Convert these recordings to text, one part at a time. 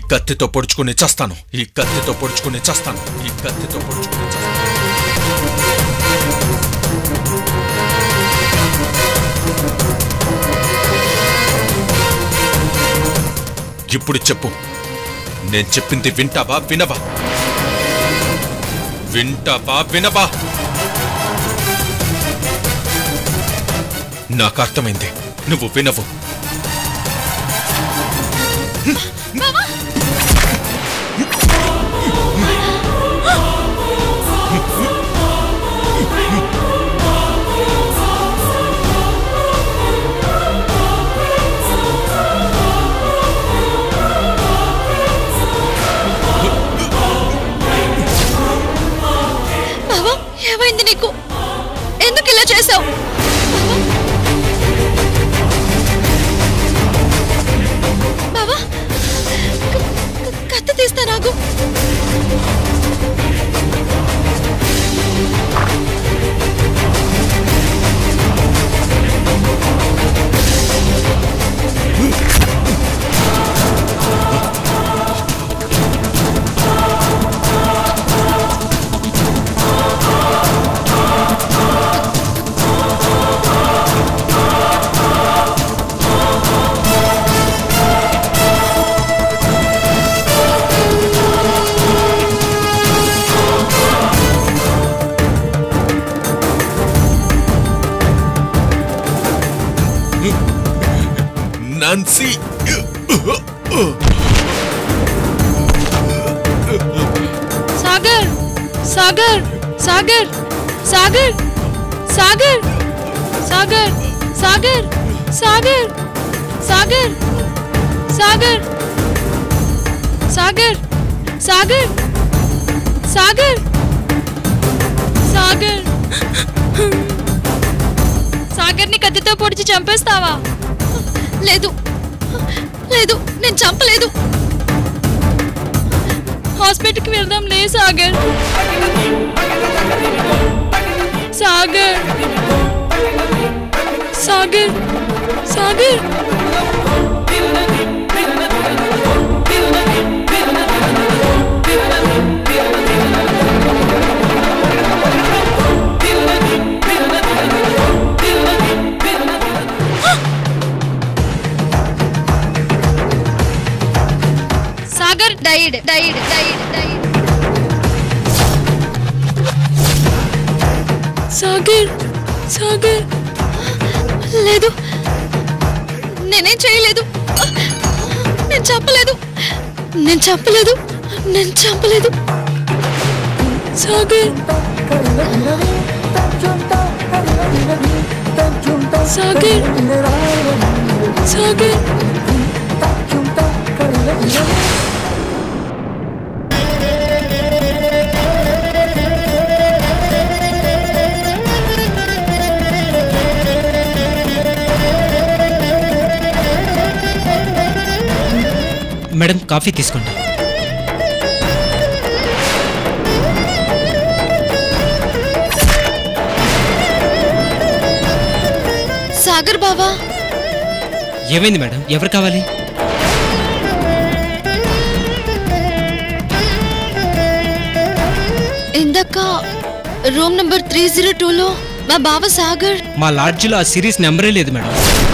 కత్తితో పొడుచుకుని చస్తాను ఈ కత్తితో పొడుచుకుని చస్తాను ఈ కత్తితో పొడుచుకుని చస్తాను ఇప్పుడు చెప్పు నేను చెప్పింది వింటావా వినవా వింటావా వినవా నాకు అర్థమైంది నువ్వు వినవు బావా ఏమైంది నీకు ఎందుకు ఇలా చేసావు బావా క- క- కత్తి తీస్తా నాకు నాన్సీ సాగర్ సాగర్ సాగర్ సాగర్ సాగర్ సాగర్ సాగర్ సాగర్ సాగర్ సాగర్ సాగర్ సాగర్ సాగర్ సాగర్ సాగర్ని కత్తితో పొడిచి చంపేస్తావా లేదు లేదు నేను చంపలేదు హాస్పిటల్కి వెళ్దాం లే Sagar Sagar Sagar Sagar Sagar died died died died Sagar Sagar లేదు నేనేం చేయలేదు నేను చంపలేదు నేను చంపలేదు నేను చంపలేదు సాగర్ సాగర్ సాగర్ మేడం కాఫీ తీసుకోండి సాగర్ బావా ఏమైంది మేడం ఎవరు కావాలి ఇందాక రూమ్ నంబర్ త్రీ జీరో టూలో మా బావ సాగర్ మా లాడ్జ్లో ఆ సిరీస్ నెంబరే లేదు మేడం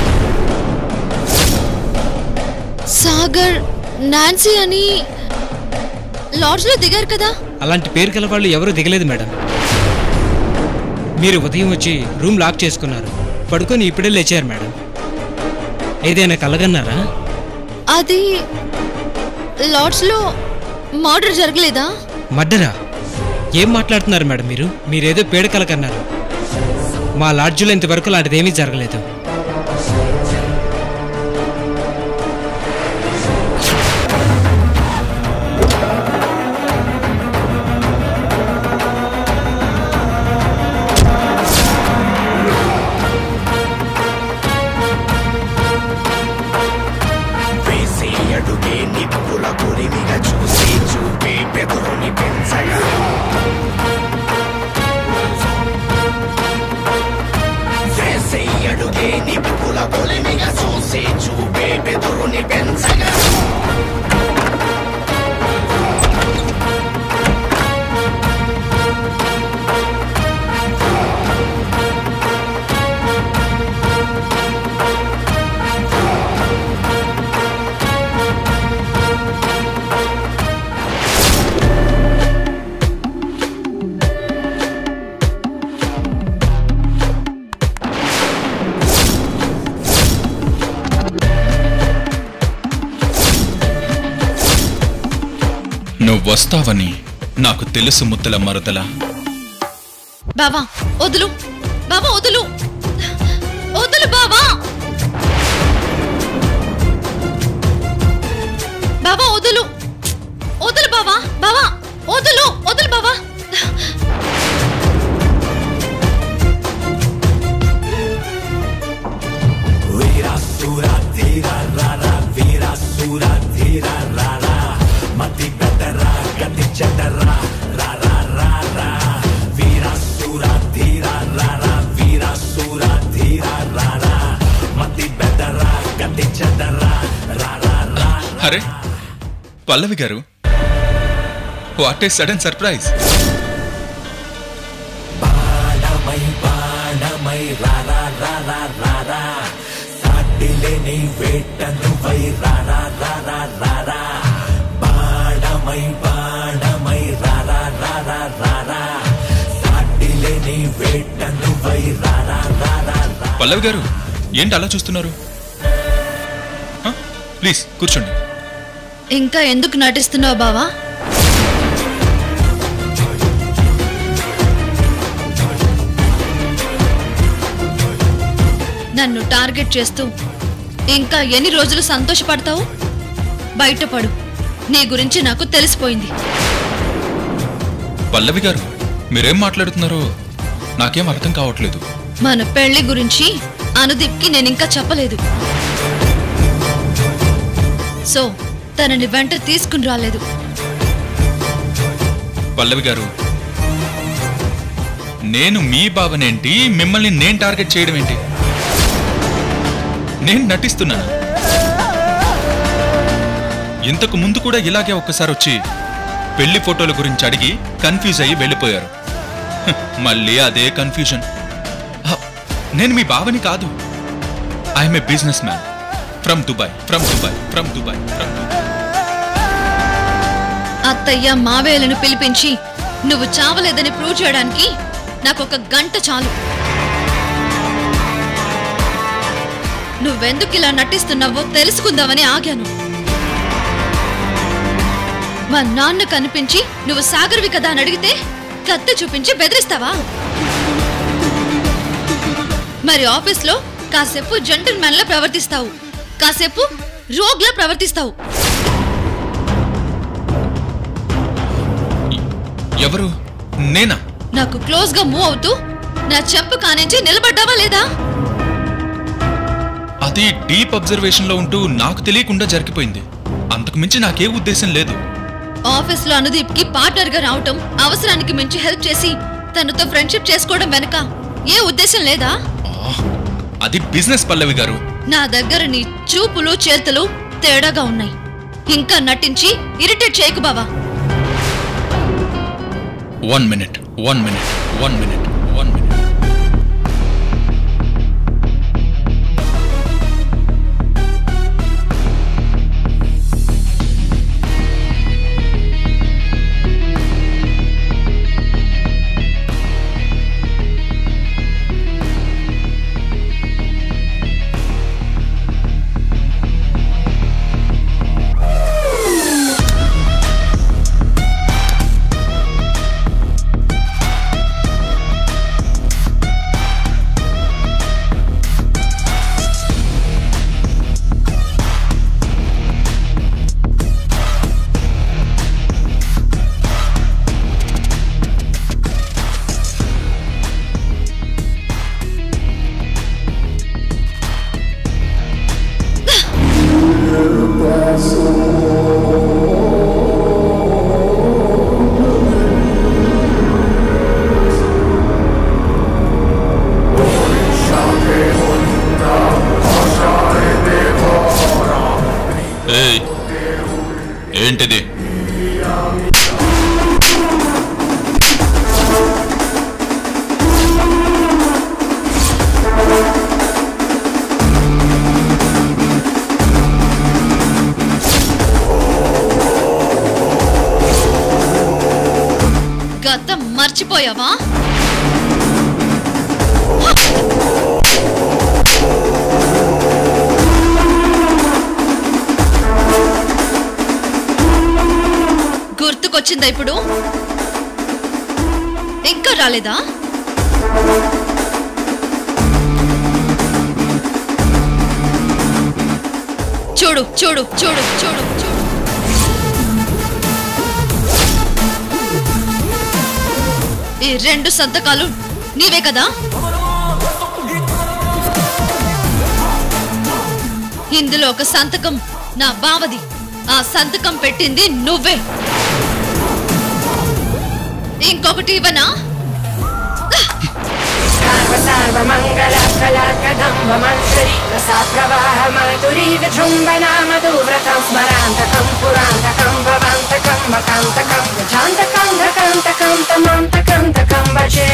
సాగర్ నాన్సీ అని లాడ్జ్లో దిగారు కదా అలాంటి పేరు గల వాళ్ళు ఎవరూ దిగలేదు మేడం మీరు ఉదయం వచ్చి రూమ్ లాక్ చేసుకున్నారు పడుకొని ఇప్పుడే లేచారు మేడం ఏదైనా కలగన్నారా అది లాడ్జ్లో మర్డర్ జరగలేదా మర్డరా ఏం మాట్లాడుతున్నారు మేడం మీరు మీరేదో పేడ కలకన్నారు మా లాడ్జ్లో ఇంతవరకు అలాంటిదేమీ జరగలేదు వేసే అడుగే నిప్పుల కొరిమిగా చూసి చూపే బెదురుని పెంచగా వేసే అడుగే నిప్పుల కొలిమిగా చూసి చూపే బెదురుని పెంచగా వస్తావని నాకు తెలుసు ముద్దల మరదల బావా వదులు బావా వదులు వదులు బావా బావా వదులు వదులు బావా బావా వదులు వదులు బావా వీరాసుర ధీర రారా వీరాసుర ధీర రారా మతి పెద్దరా గతి చెడ్డరా రారా రారా వీరాసుర ధీర రారా వీరాసుర ధీర రారా మతి పెద్దరా గతి చెడ్డరా రారా రా అరే Pallavi garu what a sudden surprise బాణమై బాణమై రారా రారా రారా సాటిలేని వేటను వై రారా రారా రారా బాణమై బాణమై రారా రారా రారా సాటిలేని వేటను వై రారా రారా రా పల్లవి గారు ఏంటి అలా చూస్తున్నారు హ? ప్లీజ్ కూర్చోండి ఇంకా ఎందుకు నటిస్తున్నావు బావా నన్ను టార్గెట్ చేస్తూ ఇంకా ఎన్ని రోజులు సంతోషపడతావు బయటపడు నీ గురించి నాకు తెలిసిపోయింది పల్లవి గారు మీరేం మాట్లాడుతున్నారో నాకేం అర్థం కావట్లేదు మన పెళ్లి గురించి అనుదీప్కి నేను ఇంకా చెప్పలేదు సో తనని వెంట తీసుకుని రాలేదు పల్లవి గారు నేను మీ బావనేంటి మిమ్మల్ని నేను టార్గెట్ చేయడం ఏంటి నేను నటిస్తున్నాను ఇంతకు ముందు కూడా ఇలాగే ఒక్కసారి వచ్చి పెళ్లి ఫోటోల గురించి అడిగి కన్ఫ్యూజ్ అయ్యి వెళ్ళిపోయారు హ్, మళ్ళీ అదే కన్ఫ్యూజన్ హ, నేను మీ బావని కాదు I'm a businessman from Dubai from Dubai from Dubai from Dubai అత్తయ్య మావేలను పిలిపించి నువ్వు చావలేదని ప్రూవ్ చేయడానికి నాకు ఒక గంట చాలు నువ్వెందుకు ఇలా నటిస్తున్నావో తెలుసుకుందామని ఆగాను మా నాన్న కనిపించి నువ్వు సాగర్వి కదా అని అడిగితే కత్తి చూపించి బెదిరిస్తావా మరి ఆఫీస్లో కాసేపు జంటల్ మ్యాన్ లా ప్రవర్తిస్తావు కాసేపు రోగ్లా ప్రవర్తిస్తావు ఎవరు నేనా నాకు క్లోజ్ గా మూవ్ అవుతూ నా చెంపు కానించి నిలబడ్డావా లేదా అది డీప్ అబ్జర్వేషన్ లో ఉంటూ నాకు తెలియకుండా జరిగిపోయింది అంతకు మించి నాకే ఉద్దేశం లేదు ఆఫీస్ లో అనుదీప్ కి పార్ట్నర్ గా రావటం అవసరానికి మించి హెల్ప్ చేసి తనతో ఫ్రెండ్షిప్ చేసుకోవడం వెనక ఏ ఉద్దేశం లేదా ఆ, అది బిజినెస్ పల్లవి గారు నా దగ్గర నీ చూపులు చేతులు తేడాగా ఉన్నాయి ఇంకా నటించి ఇరిటేట్ చేయకు బావా one minute one minute one minute one minute ఏయ్ ఏంటిది గతం మర్చిపోయావా గుర్తుకొచ్చి వచ్చిందా ఇప్పుడు ఇంకా రాలేదా చూడు చూడు చూడు చూడు చూడు ఈ రెండు సంతకాలు నీవే కదా ఇందులో ఒక సంతకం నా బావది ఆ సంతకం పెట్టింది నువ్వే ఇంకొకటి ఇవ్వనా सर्वमङ्गलकलाकदम्बमञ्जरी प्रवाहमाधुरी विजृम्भना मधुव्रतं स्मरान्तकं पुरान्तकं भवान्तकं मकान्तकं गजान्तकं धकान्तकं तमान्तकं तकं भजे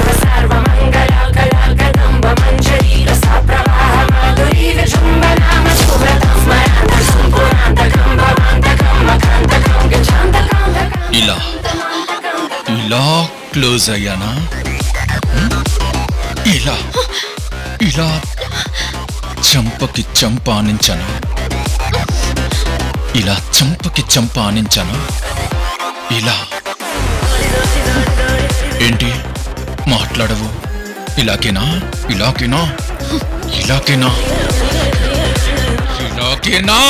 सर्वमङ्गलकलाकदम्बमञ्जरी प्रवाहमाधुरी विजृम्भना मधुव्रतं स्मरान्तकं पुरान्तकं भवान्तकं मकान्तकं गजान्तकं ఇలా ఇలా క్లోజ్ అయ్యానా హ్మ్? ఇలా ఇలా చంపకి చంప ఆనించాను ఇలా చంపకి చంప ఆనించాను ఇలా ఏంటి మాట్లాడవు ఇలాగేనా ఇలాగేనా ఇలాగేనా ఇలాగేనా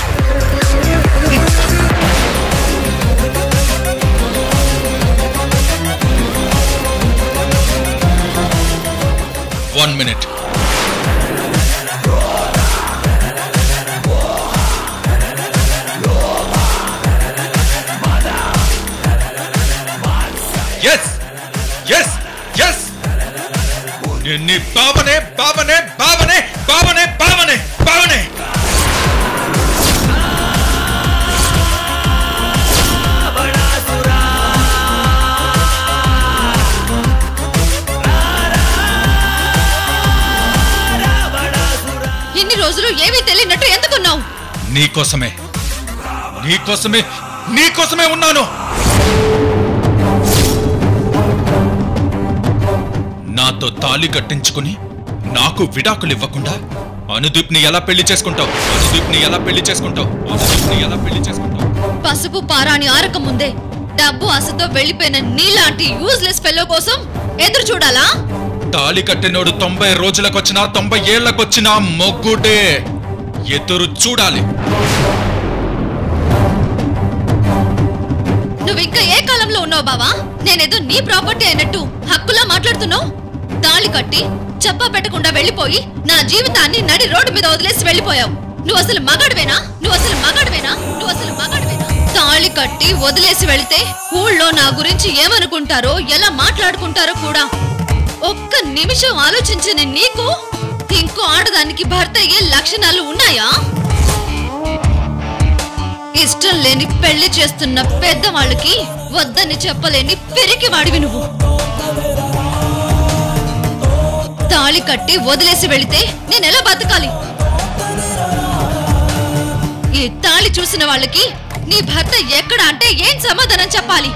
one minute yes yes yes నీ బావనే బావనే బావనే బావనే బావనే బావనే ఇన్ని రోజులు ఏమీ తెలియనట్టు ఎందుకున్నావు నీకోసమే నీకోసమే నీకోసమే ఉన్నాను నాతో తాళి కట్టించుకుని నాకు విడాకులు ఇవ్వకుండా అనుదీప్ని ఎలా పెళ్లి చేసుకుంటావు అనుదీప్ని ఎలా పెళ్లి చేసుకుంటావు అనుదీప్ని ఎలా పెళ్లి చేసుకుంటావు పసుపు పారాని ఆరక ముందే డబ్బు ఆశతో వెళ్ళిపోయిన నీలాంటి యూజ్లెస్ ఫెలో కోసం ఎదురు చూడాలా తాళి కట్టినోడు తొంభై రోజులకొచ్చినా తొంభై ఏళ్లకొచ్చినా మొగ్గుడే ఎదురు చూడాలి నువ్వు ఇంకా ఏ కాలంలో ఉన్నావు బావా నేనేదో నీ ప్రాపర్టీ అయినట్టు హక్కులా మాట్లాడుతున్నావు తాళి కట్టి చెప్పా పెట్టకుండా వెళ్ళిపోయి నా జీవితాన్ని నడి రోడ్డు మీద వదిలేసి వెళ్ళిపోయావు నువ్వు అసలు మగాడివేనా నువ్వు అసలు మగాడివేనా నువ్వు అసలు మగాడివేనా తాళి కట్టి వదిలేసి వెళితే ఊళ్ళో నా గురించి ఏమనుకుంటారో ఎలా మాట్లాడుకుంటారో కూడా ఒక్క నిమిషం ఆలోచించని నీకు ఇంకో ఆడదానికి భర్త అయ్యే లక్షణాలు ఉన్నాయా ఇష్టం లేని పెళ్లి చేస్తున్న పెద్దవాళ్ళకి వద్దని చెప్పలేని పెరికి వాడివి నువ్వు తాళి కట్టి వదిలేసి వెళితే నేనెలా బతకాలి ఈ తాళి చూసిన వాళ్ళకి నీ భర్త ఎక్కడ అంటే ఏం సమాధానం చెప్పాలి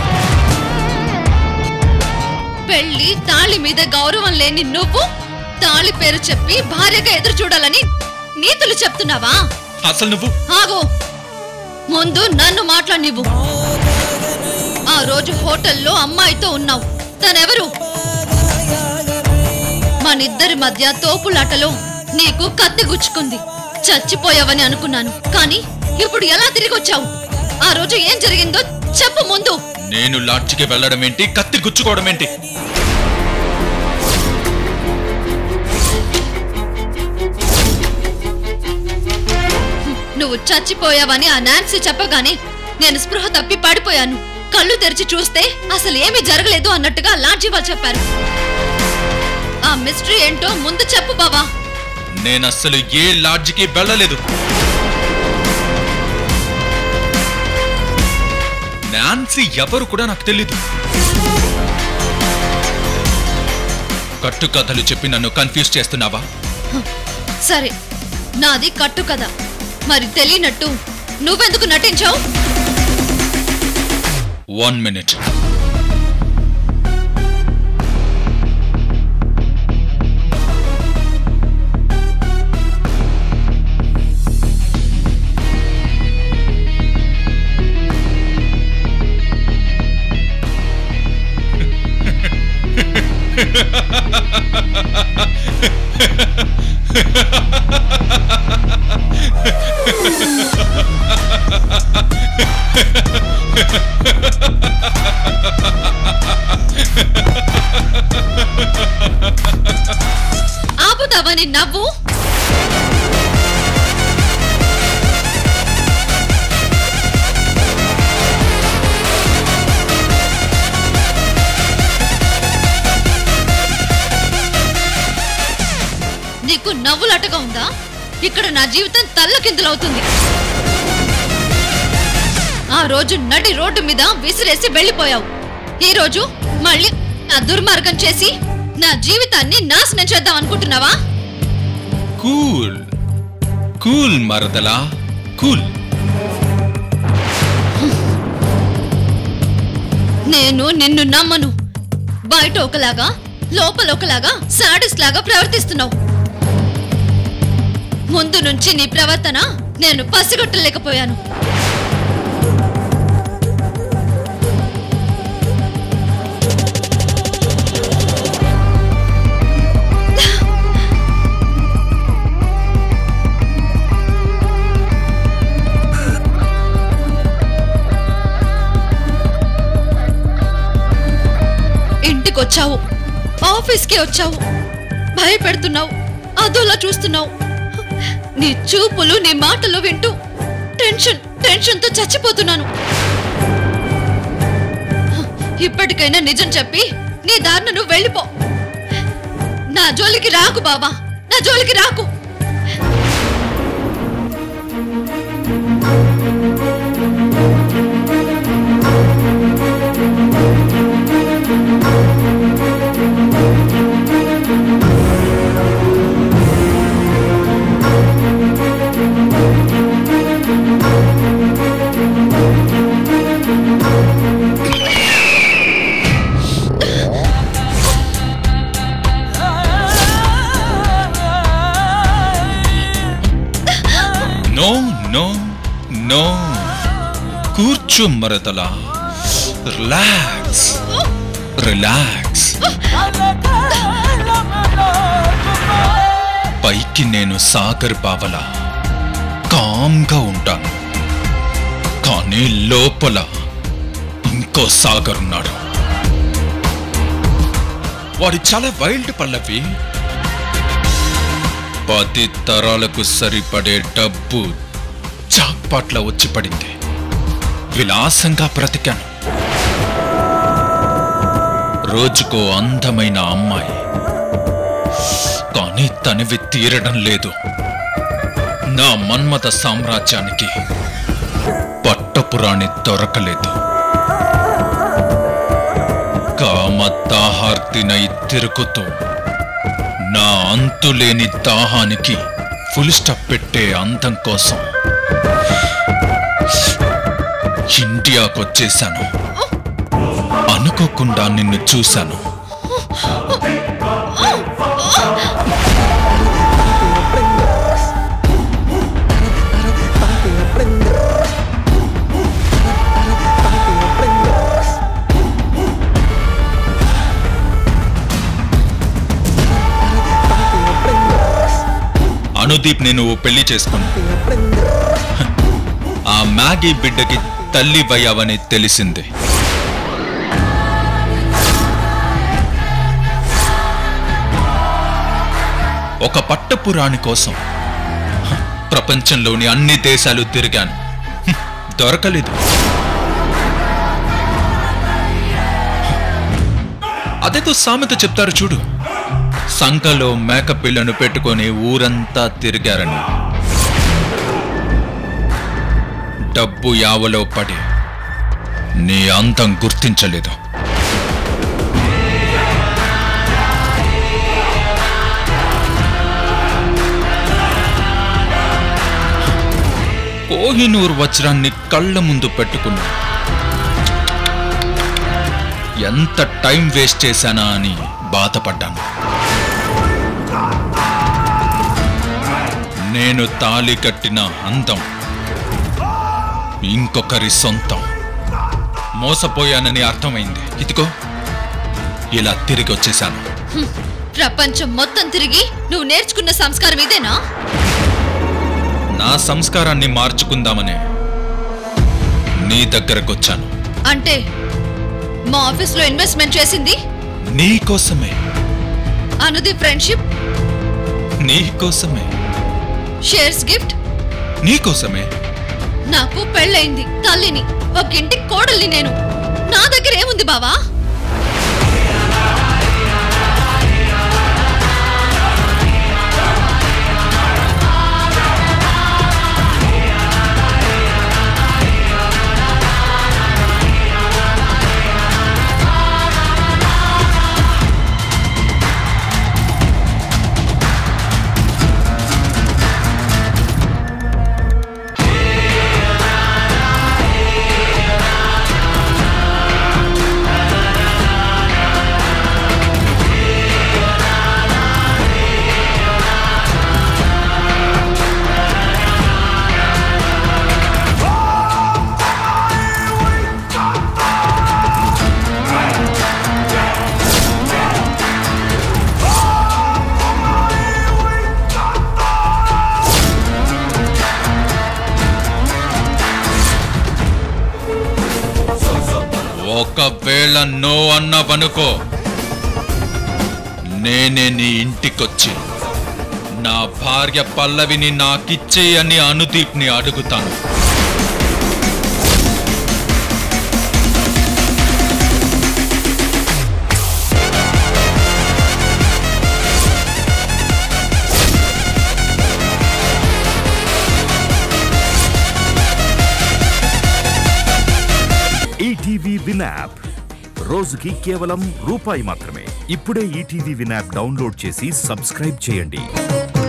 పెళ్లి తాళి మీద గౌరవం లేని నువ్వు తాళి పేరు చెప్పి భార్యగా ఎదురు చూడాలని నీతులు చెప్తున్నావా అసలు నువ్వు ఆగు ముందు నన్ను మాట్లాడినివ్వు ఆ రోజు హోటల్లో అమ్మాయితో ఉన్నావు తనెవరు మనిద్దరి మధ్య తోపులాటలో నీకు కత్తి గుచ్చుకుంది చచ్చిపోయావని అనుకున్నాను కానీ ఇప్పుడు ఎలా తిరిగి వచ్చావు ఆ రోజు ఏం జరిగిందో చెప్పు ముందు నేను లాడ్జికి వెళ్ళడం ఏంటి కత్తి గుచ్చుకోవడం ఏంటి నువ్వు చచ్చిపోయావని ఆ నాన్సీ చెప్పగానే నేను స్పృహ తప్పి పడిపోయాను కళ్ళు తెరిచి చూస్తే అసలు ఏమీ జరగలేదు అన్నట్టుగా లాడ్జీ వాళ్ళు చెప్పారు ఆ మిస్టరీ ఏంటో ముందు చెప్పు బావా నేను అస్సలు ఏ లాడ్జికి వెళ్ళలేదు నాన్సీ ఎవరు కూడా నాకు తెలీదు కట్టుకథలు చెప్పి నన్ను కన్ఫ్యూజ్ చేస్తున్నావా సరే నాది కట్టు కదా మరి తెలియనట్టు నువ్వెందుకు నటించావు వన్ మినిట్ ఆపుతావని నవ్వు నీకు నవ్వులాటగా ఉందా ఇక్కడ నా జీవితం తల్లకిందులవుతుంది ఆ రోజు నడి రోడ్డు మీద విసిరేసి వెళ్ళిపోయావు ఈ రోజు మళ్ళీ నా దుర్మార్గం చేసి నా జీవితాన్ని నాశనం చేద్దాం అనుకుంటున్నావా కూల్ కూల్ మరదలా కూల్ నేను నిన్ను నమ్మను బయట ఒకలాగా లోపల ఒకలాగా సాడిస్ లాగా ప్రవర్తిస్తున్నావు ముందు నుంచి నీ ప్రవర్తన నేను పసిగొట్టలేకపోయాను ఇంటికొచ్చావు ఆఫీస్కి వచ్చావు భయపెడుతున్నావు అదోలా చూస్తున్నావు నీ చూపులు నీ మాటలు వింటూ టెన్షన్ టెన్షన్తో చచ్చిపోతున్నాను ఇప్పటికైనా నిజం చెప్పి నీ దారిన నువ్వు వెళ్ళిపో నా జోలికి రాకు బాబా నా జోలికి రాకు నో నో నో కూర్చో మరదలా రిలాక్స్ రిలాక్స్ పైకి నేను సాగర్ బావలా కామ్గా ఉంటాను కానీ లోపల ఇంకో సాగర్ ఉన్నాడు వాడి చాలా వైల్డ్ పల్లవి పది తరాలకు సరిపడే డబ్బు జాక్పాట్ల వచ్చి పడింది విలాసంగా బ్రతికాను రోజుకో అందమైన అమ్మాయి కానీ తనివి తీరడం లేదు నా మన్మథ సామ్రాజ్యానికి పట్టపురాణి దొరకలేదు కామదాహార్తినై తిరుగుతూ నా అంతులేని దాహానికి ఫుల్ స్టాప్ పెట్టే అందం కోసం ఇండియాకొచ్చేశాను అనుకోకుండా నిన్ను చూశాను అనుదీప్ నేను పెళ్లి చేసుకున్నా ఆ మ్యాగీ బిడ్డకి తల్లి వయ్యావని తెలిసింది ఒక పట్టపురాణి కోసం హ, ప్రపంచంలోని అన్ని దేశాలు తిరిగాను హ్మ్, దొరకలేదు అదేదో సామెత చెప్తారు చూడు సంకలో మేక పిల్లను పెట్టుకొని ఊరంతా తిరిగారని డబ్బు యావలో పడి నీ అంతం గుర్తించలేదు కోహినూర్ వజ్రాన్ని కళ్ళ ముందు పెట్టుకున్నా ఎంత టైం వేస్ట్ చేశానా అని బాధపడ్డాను నేను తాళి కట్టిన అందం ఇంకొకరి సొంతం మోసపోయానని అర్థమైంది ఇదిగో ఇలా తిరిగి వచ్చేశాను హ్మ్. ప్రపంచం మొత్తం తిరిగి నువ్వు నేర్చుకున్న సంస్కారం ఇదేనా నా సంస్కారాన్ని మార్చుకుందామనే నీ దగ్గరకొచ్చాను అంటే మా ఆఫీస్లో ఇన్వెస్ట్మెంట్ చేసింది నీ కోసమే అనుది ఫ్రెండ్షిప్ నీ కోసమే షేర్స్ గిఫ్ట్ నీ కోసమే నాకు పెళ్ళయింది తల్లిని ఒక ఇంటి కోడల్ని నేను నా దగ్గర ఏముంది బావా ఒకవేళ నో అన్నవనుకో నేనే నీ ఇంటికొచ్చి నా భార్య పల్లవిని నాకిచ్చేయని అనుదీప్ని అడుగుతాను ఈటీవీ విన్ యాప్ రోజుకి కేవలం రూపాయి మాత్రమే ఇప్పుడే ఈటీవీ విన్ యాప్ డౌన్లోడ్ చేసి సబ్స్క్రైబ్ చేయండి